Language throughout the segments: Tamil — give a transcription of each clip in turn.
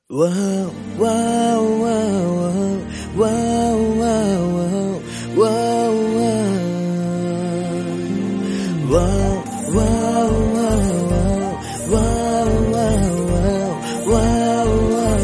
Wow, wow, wow, wow, wow, wow, wow, wow, wow, wow, wow, wow, wow, wow.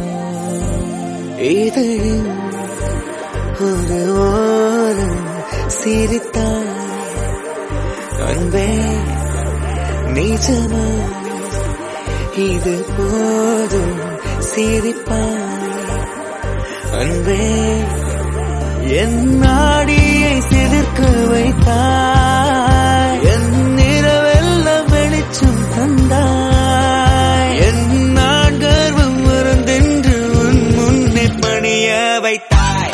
இதழில் ஒரு ஓரம் சிரித்தாய் அன்பே நிஜமா இது போதும் சிரிப்பாய் அன்பே என் நாடியை சிலிர்க்க வைத்தாய் என் நிறவெல்லாம் வெளிச்சம் தந்தாய் என் நான் கர்வம் மறந்தென்று உன் முன்னே பணிய வைத்தாய்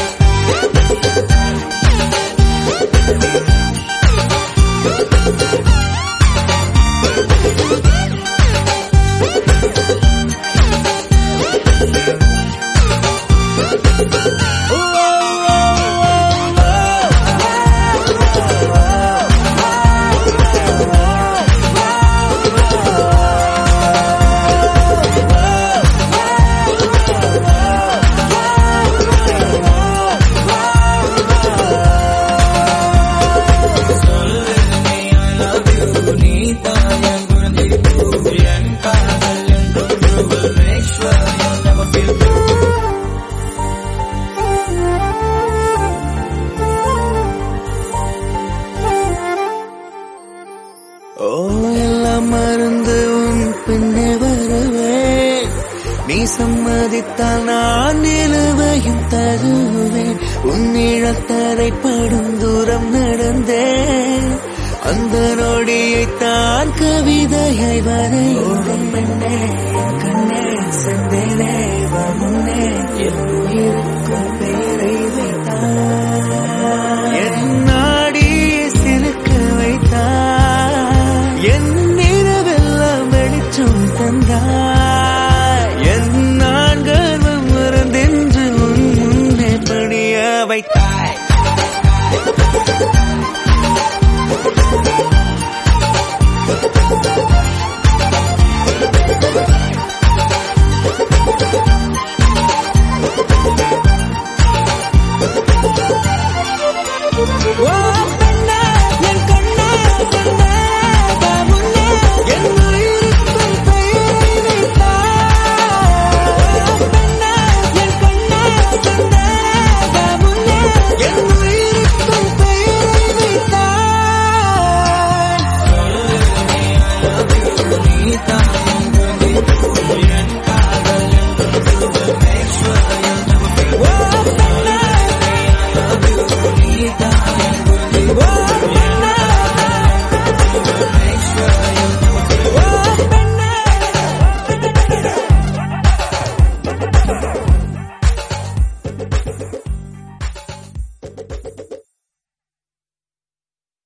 ஓ எல்லாம் மறந்து உன் பின்னே வருவேன் நீ சம்மதித்தால் நான் நிலுவையும் தருவேன் உன் நிழத்தரை படும் தூரம் நடந்தேன் அந்த நொடியை தான் கவிதையை வரைந்தேன் பெண்ணே என் கண்ணே செந்தேனே வா முன்னே என் உயிருக்கும் பேரை வைத்தாய் என் நாடியை சிலுக்க வைத்தாய் என் நிறவெல்லாம் வெளிச்சம் தந்தாய் என் நான் கர்வம் மறந்தென்று உன் முன்னே பணிய வைத்தாய் ஓ பெண்ணே என் கண்ணே பெண்ணே வா முன்னே என் உயிருக்கும் பெயரை வைத்தாய் ஓ பெண்ணே என் கண்ணே பெண்ணே வா முன்னே என் உயிருக்கும் பெயரை வைத்தாய் ஓ பெண்ணே